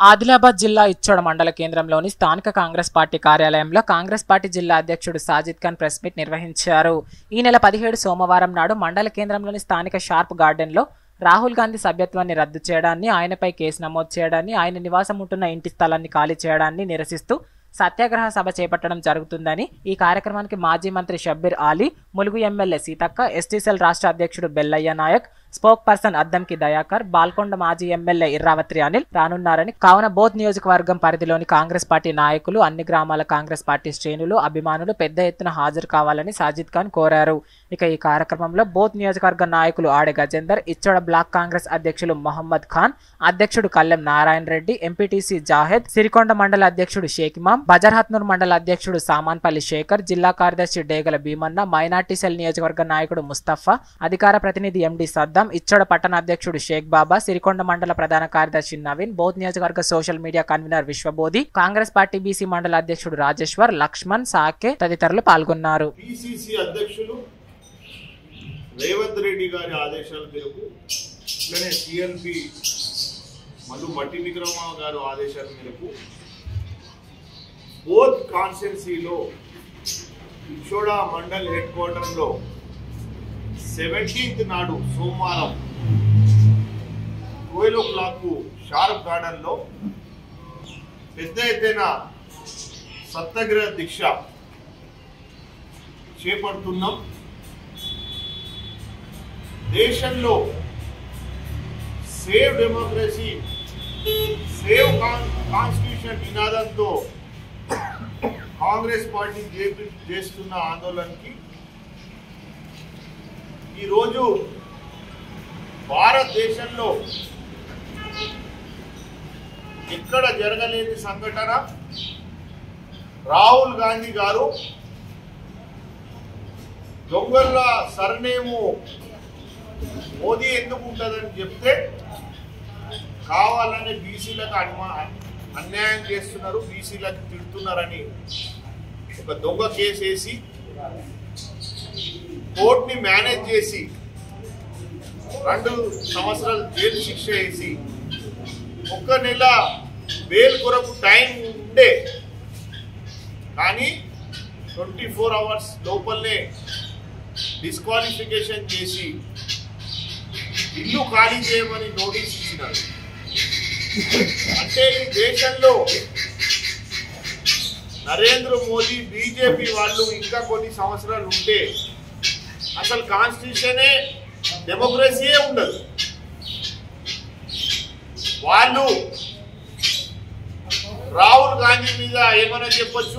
ఆదిలాబాద్ జిల్లా ఇచ్చోడ మండల కేంద్రంలోని స్థానిక కాంగ్రెస్ పార్టీ కార్యాలయంలో కాంగ్రెస్ పార్టీ జిల్లా అధ్యక్షుడు సాజిద్ ఖాన్ ప్రెస్ మీట్ నిర్వహించారు ఈ నెల పదిహేడు సోమవారం నాడు మండల కేంద్రంలోని స్థానిక షార్ప్ గార్డెన్లో రాహుల్ గాంధీ సభ్యత్వాన్ని రద్దు చేయడాన్ని ఆయనపై కేసు నమోదు చేయడాన్ని ఆయన నివాసం ఉంటున్న ఇంటి స్థలాన్ని ఖాళీ చేయడాన్ని నిరసిస్తూ సత్యాగ్రహ సభ చేపట్టడం జరుగుతుందని ఈ కార్యక్రమానికి మాజీ మంత్రి షబ్బీర్ ఆలీ ములుగు ఎమ్మెల్యే సీతక్క ఎస్టీసెల్ రాష్ట్ర అధ్యక్షుడు బెల్లయ్య నాయక్ స్పోక్ పర్సన్ అద్దంకి దయాకర్ బాల్కొండ మాజీ ఎమ్మెల్యే ఇర్రావత్రి అనిల్ రానున్నారని కావున బోధ్ నియోజకవర్గం పరిధిలోని కాంగ్రెస్ పార్టీ నాయకులు అన్ని గ్రామాల కాంగ్రెస్ పార్టీ శ్రేణులు అభిమానులు పెద్ద ఎత్తున హాజరు కావాలని సాజిద్ ఖాన్ కోరారు ఇక ఈ కార్యక్రమంలో బోధ్ నియోజకవర్గ నాయకులు ఆడే గజేందర్ ఇచ్చోడ బ్లాక్ కాంగ్రెస్ అధ్యక్షులు మొహమ్మద్ ఖాన్ అధ్యక్షుడు కల్లెం నారాయణ రెడ్డి ఎంపీటీసీ జాహెద్ సిరికొండ మండల అధ్యక్షుడు షేక్ ఇమాం బజర్హత్నూర్ మండల అధ్యక్షుడు సామాన్పల్లి శేఖర్ జిల్లా కార్యదర్శి డేగల భీమన్న మైనార్టీ సెల్ నియోజకవర్గ నాయకుడు ముస్తఫా అధికార ప్రతినిధి ఎండి సద్దాం ఇచ్చోడ పట్టణ అధ్యక్షుడు షేక్ బాబా సిరికొండ మండల ప్రధాన కార్యదర్శి నవీన్ బోధ్ నియోజకవర్గ social media convener Vishwabodhi Congress party BC మండల అధ్యక్షుడు రాజేశ్వర్ లక్ష్మణ్ సాకే తదితరులు పాల్గొన్నారు పిసిసి అధ్యక్షులు రేవంత్ రెడ్డి గారి ఆదేశాల మేరకు ఇట్లనే సిఎల్పి మధు మట్టి విక్రమ గారు ఆదేశాల మేరకు బోత్ కాన్స్టిట్యున్సీలో ఇచ్చోడా మండల్ హెడ్ క్వార్టర్లో సెవెంటీన్త్ నాడు సోమవారం ట్వెల్వ్ ఓ క్లాక్ షార్ప్ గార్డెన్లో పెద్ద ఎత్తున సత్యాగ్రహ దీక్ష చేపడుతున్నాం దేశంలో సేవ్ డెమోక్రసీ సేవ్ కాన్స్టిట్యూషన్ నినాదంతో కాంగ్రెస్ పార్టీ చేపి- చేస్తున్న ఆందోళనకి ఈరోజు భారతదేశంలో ఎక్కడ జరగలేని సంఘటన రాహుల్ గాంధీ గారు దొంగల సర్నేము మోదీ ఎందుకు ఉంటుందని చెప్తే కావాలని బీసీలకు అనుమా అన్యాయం చేస్తున్నారు బీసీలకు తిడుతున్నారని ఒక దొంగ కేసు వేసి కోర్టుని మేనేజ్ చేసి రెండు సంవత్సరాలు జైలు శిక్ష వేసి ఒక్క నెల బెయిల్ కొరకు టైం ఉండే కానీ ట్వంటీ ఫోర్ అవర్స్ లోపలనే డిస్క్వాలిఫికేషన్ చేసి ఇల్లు ఖాళీ చేయమని నోటీస్ ఇచ్చినారు అంటే ఈ దేశంలో నరేంద్ర మోదీ బీజేపీ వాళ్ళు ఇంకా కొన్ని సంవత్సరాలు ఉంటే అసలు కాన్స్టిట్యూషనే డెమోక్రసీయే ఉండదు వాళ్ళు రాహుల్ గాంధీ మీద ఏమైనా చెప్పొచ్చు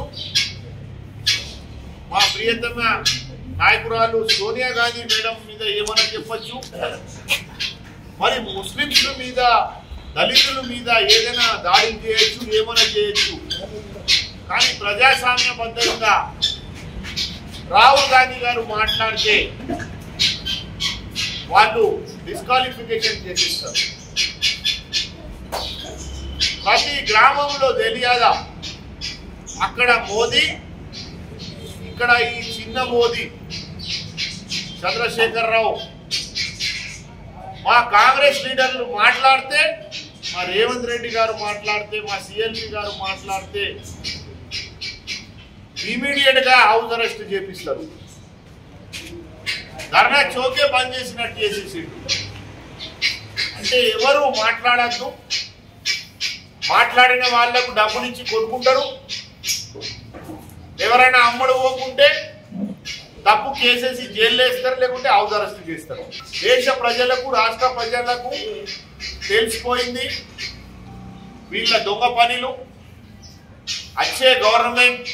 మా ప్రియతమ నాయకురాలు సోనియా గాంధీ మేడం మీద ఏమైనా చెప్పొచ్చు మరి ముస్లింల మీద దళితుల మీద ఏదైనా దాడులు చేయొచ్చు ఏమైనా చేయొచ్చు కానీ ప్రజాస్వామ్యబద్ధంగా రాహుల్ గాంధీ గారు మాట్లాడితే వాళ్ళు డిస్క్వాలిఫికేషన్ చేసిస్తారు ప్రతి గ్రామంలో తెలియదా అక్కడ మోదీ ఇక్కడ ఈ చిన్న మోదీ చంద్రశేఖర్ రావు మా కాంగ్రెస్ లీడర్లు మాట్లాడితే మా రేవంత్ రెడ్డి గారు మాట్లాడితే మా సిఎల్పి గారు మాట్లాడితే ఇమీడియట్ గా హౌస్ అరెస్ట్ చేపిస్తారు ధర్నా చౌకే బంద్ చేసినట్టు చేసేసిండు అంటే ఎవరు మాట్లాడద్దు మాట్లాడిన వాళ్లకు డబ్బులిచ్చి కొనుక్కుంటారు ఎవరైనా అమ్మడు పోకుంటే తప్పు కేసేసి జైలు వేస్తారు లేకుంటే హౌస్ అరెస్ట్ చేస్తారు దేశ ప్రజలకు రాష్ట్ర ప్రజలకు తెలిసిపోయింది వీళ్ళ దొంగ పనులు వచ్చే గవర్నమెంట్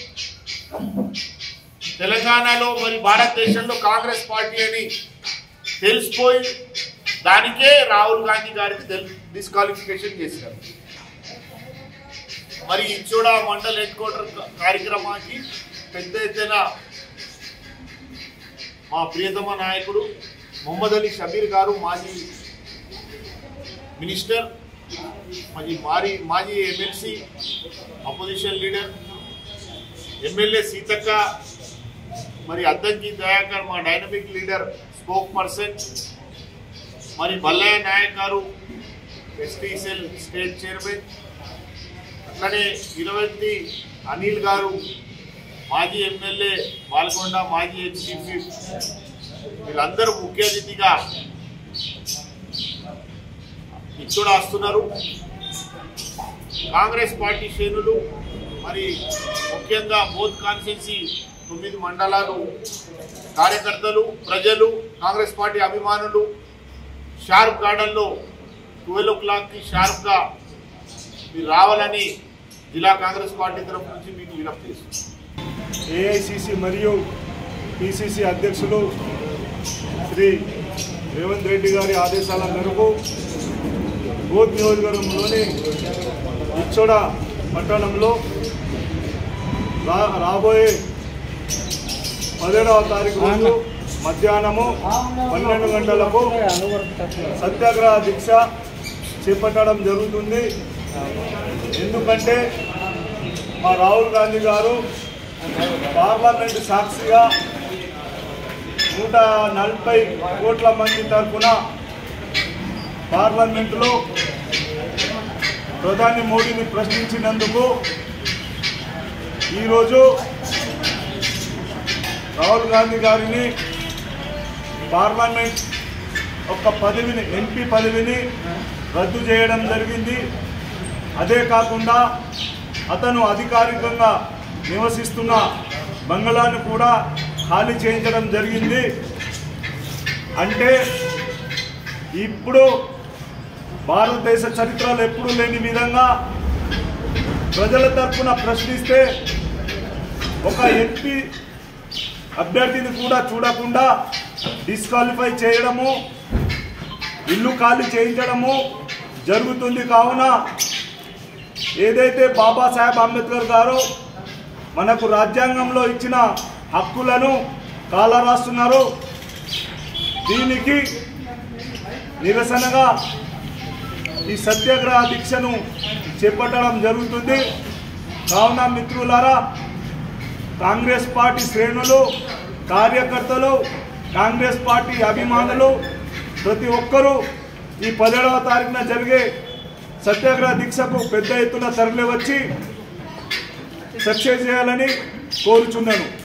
తెలంగాణలో మరి భారతదేశంలో కాంగ్రెస్ పార్టీ అని తెలిసిపోయి దానికే రాహుల్ గాంధీ గారికి డిస్క్వాలిఫికేషన్ చేశారు మరి ఇచ్చోడ మండల్ హెడ్ క్వార్టర్ కార్యక్రమానికి పెద్ద ఎత్తున మా ప్రియతమ నాయకుడు మొహమ్మద్ అలీ షబీర్ గారు మాజీ మినిస్టర్ మాజీ మారీ మాజీ MLC opposition leader MLA Seethakka మరి అద్దంకి దయాకర్ మా డైనమిక్ లీడర్ స్పోక్ పర్సన్ మరి మల్లయ్య నాయక్ గారు ఎస్టీసెల్ స్టేట్ చైర్మన్ అట్లనే ఇరవై అనిల్ గారు మాజీ ఎమ్మెల్యే బాలకొండ మాజీ ఎక్స్పీ వీళ్ళందరూ ముఖ్య అతిథిగా ఇచ్చుడు వస్తున్నారు కాంగ్రెస్ పార్టీ శ్రేణులు మరి ముఖ్యంగా బోత్ కాన్స్టిట్యున్సీ తొమ్మిది మండలాలు కార్యకర్తలు ప్రజలు కాంగ్రెస్ పార్టీ అభిమానులు షార్ప్ గార్డెన్లో ట్వెల్వ్ ఓ క్లాక్కి షార్ప్గా మీరు రావాలని జిల్లా కాంగ్రెస్ పార్టీ తరఫు నుంచి మీకు విజ్ఞప్తి చేస్తున్నాం ఏఐసిసి మరియు పిసిసి అధ్యక్షులు శ్రీ రేవంత్ రెడ్డి గారి ఆదేశాల మేరకు బోధ్ నియోజకవర్గంలోని ఇచ్చోడ పట్టణంలో రా రాబోయే పదిహేడవ తారీఖు రోజు మధ్యాహ్నము పన్నెండు గంటలకు సత్యాగ్రహ దీక్ష చేపట్టడం జరుగుతుంది ఎందుకంటే మా రాహుల్ గాంధీ గారు పార్లమెంట్ సాక్షిగా నూట నలభై కోట్ల మంది తరఫున పార్లమెంటులో ప్రధాని మోడీని ప్రశ్నించినందుకు ఈరోజు రాహుల్ గాంధీ గారిని పార్లమెంట్ ఒక పదవిని ఎంపీ పదవిని రద్దు చేయడం జరిగింది అదే కాకుండా అతను అధికారికంగా నివసిస్తున్న బంగళాను కూడా ఖాళీ చేయించడం జరిగింది అంటే ఇప్పుడు భారతదేశ చరిత్రలో ఎప్పుడూ లేని విధంగా ప్రజల తరఫున ప్రశ్నిస్తే ఒక ఎంపీ అభ్యర్థిని కూడా చూడకుండా డిస్క్వాలిఫై చేయడము ఇల్లు ఖాళీ చేయించడము జరుగుతుంది కావున ఏదైతే బాబాసాహెబ్ అంబేద్కర్ గారు మనకు రాజ్యాంగంలో ఇచ్చిన హక్కులను కాలరాస్తున్నారు దీనికి నిరసనగా ఈ సత్యాగ్రహ దీక్షను చేపట్టడం జరుగుతుంది కావున మిత్రులారా కాంగ్రెస్ పార్టీ శ్రేణులు కార్యకర్తలు కాంగ్రెస్ పార్టీ అభిమానులు ప్రతి ఒక్కరూ ఈ పదిహేడవ తారీఖున జరిగే సత్యాగ్రహ దీక్షకు పెద్ద ఎత్తున తరలి వచ్చి సక్సెస్ చేయాలని కోరుచున్నాను